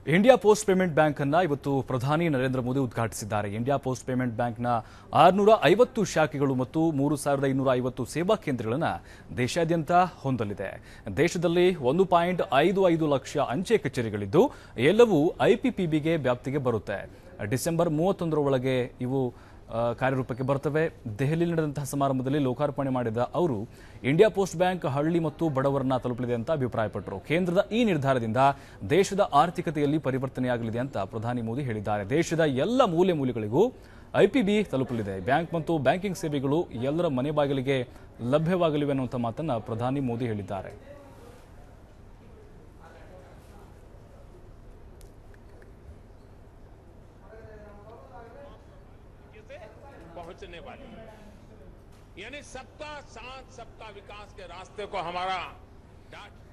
India post payment bank ಅನ್ನ ಇವತ್ತು ಪ್ರಧಾನಿ ನರೇಂದ್ರ ಮೋದಿ ಉದ್ಘಾಟಿಸಿದ್ದಾರೆ ಇಂಡಿಯಾ ಪೋಸ್ಟ್ ಪೇಮೆಂಟ್ ಬ್ಯಾಂಕ್ನ ಆರುನೂರ ಐವತ್ತು ಶಾಖೆಗಳು ಮತ್ತು ಮೂರು ಸಾವಿರದ ಇನ್ನೂರ ಐವತ್ತು ಸೇವಾ ಕೇಂದ್ರಗಳನ್ನು ದೇಶಾದ್ಯಂತ ಹೊಂದಲಿದೆ ದೇಶದಲ್ಲಿ ಒಂದು ಪಾಯಿಂಟ್ ಐದು ಐದು ಲಕ್ಷ ಅಂಚೆ ಕಚೇರಿಗಳಿದ್ದು ಎಲ್ಲವೂ ಐಪಿಪಿಬಿಗೆ ವ್ಯಾಪ್ತಿಗೆ ಬರುತ್ತೆ ಡಿಸೆಂಬರ್ ಮೂವತ್ತೊಂದರ ಒಳಗೆ ಇವು ಆ, ಕಾರ್ಯರೂಪಕ್ಕೆ ಬರ್ತವೆ ದೆಹಲಿಯಲ್ಲಿ ನಡೆದಂತಹ ಸಮಾರಂಭದಲ್ಲಿ ಲೋಕಾರ್ಪಣೆ ಮಾಡಿದ ಅವರು ಇಂಡಿಯಾ ಪೋಸ್ಟ್ ಬ್ಯಾಂಕ್ ಹಳ್ಳಿ ಮತ್ತು ಬಡವರನ್ನ ತಲುಪಲಿದೆ ಅಂತ ಅಭಿಪ್ರಾಯಪಟ್ಟರು ಕೇಂದ್ರದ ಈ ನಿರ್ಧಾರದಿಂದ ದೇಶದ ಆರ್ಥಿಕತೆಯಲ್ಲಿ ಪರಿವರ್ತನೆಯಾಗಲಿದೆ ಅಂತ ಪ್ರಧಾನಿ ಮೋದಿ ಹೇಳಿದ್ದಾರೆ ದೇಶದ ಎಲ್ಲ ಮೂಲೆ ಮೂಲೆಗಳಿಗೂ ಐಪಿಬಿ ತಲುಪಲಿದೆ ಬ್ಯಾಂಕ್ ಮತ್ತು ಬ್ಯಾಂಕಿಂಗ್ ಸೇವೆಗಳು ಎಲ್ಲರ ಮನೆ ಬಾಗಿಲಿಗೆ ಲಭ್ಯವಾಗಲಿವೆ ಅನ್ನುವಂಥ ಮಾತನ್ನ ಪ್ರಧಾನಿ ಮೋದಿ ಹೇಳಿದ್ದಾರೆ से पहुंचने वाली है यानी सबका साथ सबका विकास के रास्ते को हमारा डाक